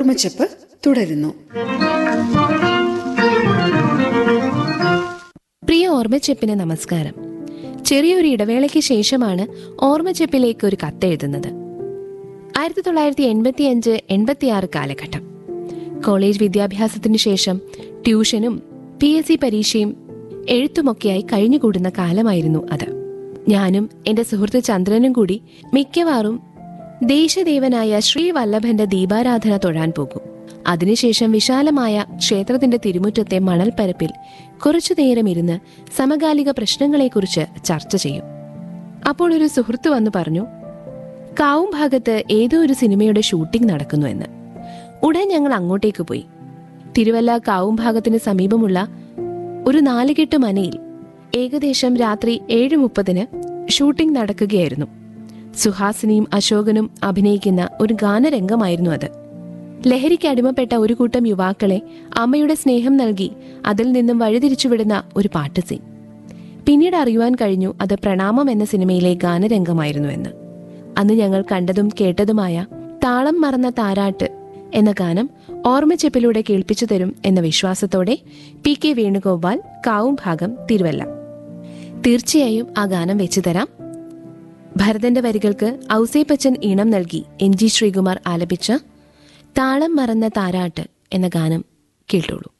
ഓർമ്മച്ചപ്പ് തുടരുന്നു പ്രിയ ഓർമ്മച്ചെപ്പിന് നമസ്കാരം ചെറിയൊരു ഇടവേളയ്ക്ക് ശേഷമാണ് ഓർമ്മച്ചെപ്പിലേക്ക് ഒരു കത്തെഴുതുന്നത് ആയിരത്തി തൊള്ളായിരത്തി എൺപത്തി അഞ്ച് എൺപത്തിയാറ് കാലഘട്ടം കോളേജ് വിദ്യാഭ്യാസത്തിനു ശേഷം ട്യൂഷനും പി എസ് സി പരീക്ഷയും എഴുത്തുമൊക്കെയായി കഴിഞ്ഞുകൂടുന്ന കാലമായിരുന്നു അത് ഞാനും എന്റെ സുഹൃത്ത് ചന്ദ്രനും കൂടി മിക്കവാറും ദേശദേവനായ ശ്രീവല്ലഭന്റെ ദീപാരാധന തൊഴാൻ പോകും അതിനുശേഷം വിശാലമായ ക്ഷേത്രത്തിന്റെ തിരുമുറ്റത്തെ മണൽപ്പരപ്പിൽ കുറച്ചു നേരം ഇരുന്ന് സമകാലിക പ്രശ്നങ്ങളെക്കുറിച്ച് ചർച്ച ചെയ്യും അപ്പോൾ ഒരു സുഹൃത്ത് വന്നു പറഞ്ഞു കാവും ഭാഗത്ത് ഏതോ ഒരു സിനിമയുടെ ഷൂട്ടിംഗ് നടക്കുന്നു എന്ന് ഉടൻ ഞങ്ങൾ അങ്ങോട്ടേക്ക് പോയി തിരുവല്ല കാവും ഭാഗത്തിന് സമീപമുള്ള ഒരു നാലുകെട്ട് മനയിൽ ഏകദേശം രാത്രി ഏഴ് മുപ്പതിന് ഷൂട്ടിംഗ് നടക്കുകയായിരുന്നു സുഹാസിനിയും അശോകനും അഭിനയിക്കുന്ന ഒരു ഗാനരംഗമായിരുന്നു അത് ലഹരിക്ക് അടിമപ്പെട്ട ഒരു കൂട്ടം യുവാക്കളെ അമ്മയുടെ സ്നേഹം നൽകി അതിൽ നിന്നും വഴിതിരിച്ചുവിടുന്ന ഒരു പാട്ട് സീൻ പിന്നീട് അറിയുവാൻ കഴിഞ്ഞു അത് പ്രണാമം എന്ന സിനിമയിലെ ഗാനരംഗമായിരുന്നു എന്ന് അന്ന് ഞങ്ങൾ കണ്ടതും കേട്ടതുമായ താളം മറന്ന താരാട്ട് എന്ന ഗാനം ഓർമ്മച്ചെപ്പിലൂടെ കേൾപ്പിച്ചു തരും എന്ന വിശ്വാസത്തോടെ പി കെ വേണുഗോപാൽ കാവും ഭാഗം തിരുവല്ല തീർച്ചയായും ആ ഗാനം വെച്ചു തരാം ഭരതന്റെ വരികൾക്ക് ഔസേപ്പച്ചൻ ഈണം നൽകി എൻ ജി ശ്രീകുമാർ ആലപിച്ച താളം മറന്ന താരാട്ട് എന്ന ഗാനം കേട്ടോളൂ